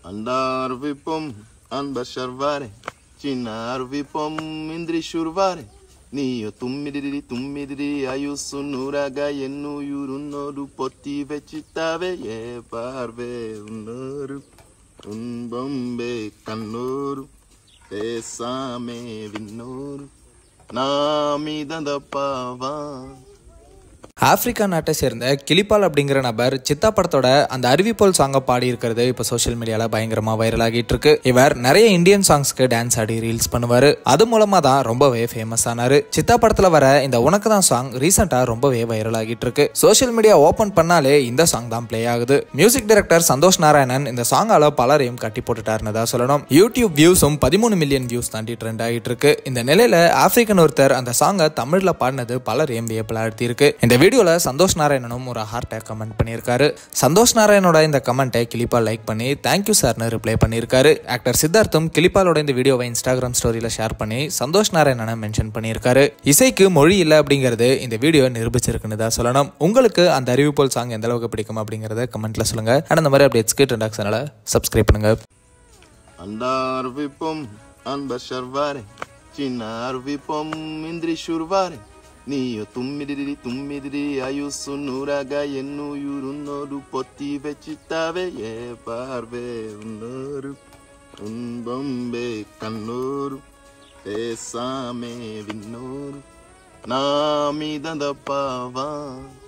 Andar vipom anbasharvare Chinar vipom indrishurvare నీయో తుమ్మిదిరి తుమ్మిదిరి ఆయుస్సు నూరాగా ఎన్నుయురున్నోడు పొత్తి వెచ్చితావే ఏ పార్వే ఉన్నోరు துன்பம்பே கண்ணூரு பேசாமே விண்ணூரு நாமிதந்தப்பாவா Africa நாட்டை சேர்ந்த கிளிப்பால் அப்படிங்கிற நபர் சித்தா படத்தோட அந்த அறிவிப்போல் சாங்கை பாடி இருக்கிறது இப்போ சோஷியல் மீடியால பயங்கரமா வைரல் ஆகிட்டு இருக்கு இவர் நிறைய இந்தியன் சாங்ஸ்க்கு டான்ஸ் ஆடி ரீல்ஸ் பண்ணுவாரு அது மூலமா தான் ரொம்பவே ஃபேமஸ் ஆனாரு சித்தா படத்துல வர இந்த உனக்கு தான் சாங் ரீசெண்டா ரொம்பவே வைரல் ஆகிட்டு இருக்கு சோஷியல் மீடியா ஓபன் பண்ணாலே இந்த சாங் தான் ப்ளே ஆகுது மியூசிக் டைரக்டர் சந்தோஷ் நாராயணன் இந்த சாங்கால பலரையும் கட்டி போட்டுட்டாருன்னு தான் சொல்லணும் யூடியூப் வியூஸும் பதிமூணு மில்லியன் வியூஸ் தாண்டி ட்ரெண்ட் ஆகிட்டு இருக்கு இந்த நிலையில ஆப்பிரிக்கன் ஒருத்தர் அந்த சாங்கை தமிழ்ல பாடினது பலரையும் வியப்பில் ஆழ்த்தி இருக்கு இந்த வீடியோல சந்தோஷ் நாராயணனும் ஒரு ஹார்ட்டை கமெண்ட் பண்ணியிருக்காரு சந்தோஷ் நாராயணோட இந்த கமெண்ட்டை கிளிப்பா லைக் பண்ணி தேங்க்யூ சார்னு ரிப்ளை பண்ணியிருக்காரு ஆக்டர் சித்தார்த்தும் கிளிப்பாலோட இந்த வீடியோவை இன்ஸ்டாகிராம் ஸ்டோரியில ஷேர் பண்ணி சந்தோஷ் நாராயணனை மென்ஷன் பண்ணியிருக்காரு இசைக்கு மொழி இல்லை அப்படிங்கிறது இந்த வீடியோ நிரூபிச்சிருக்குன்னு தான் சொல்லணும் உங்களுக்கு அந்த அறிவிப்போல் சாங் எந்த அளவுக்கு பிடிக்கும் அப்படிங்கிறத கமெண்ட்ல சொல்லுங்க அண்ட் அந்த மாதிரி அப்டேட்ஸ்க்கு ட்ரெண்டாக் சேனலை சப்ஸ்கிரைப் பண்ணுங்க Andar vipom anbasharvare Chinar vipom indrishurvare నీయో తుమ్మిదిరి తుమ్మిదిరి ఆయుస్సు నూరాగా ఎన్నుయురున్నోడు పొత్తి వెచ్చితావే ఏ పార్వే ఉన్నోరు துன்பம்பே கண்ணூரு பேசாமே விண்ணூரு நாமிதந்தப்பாவா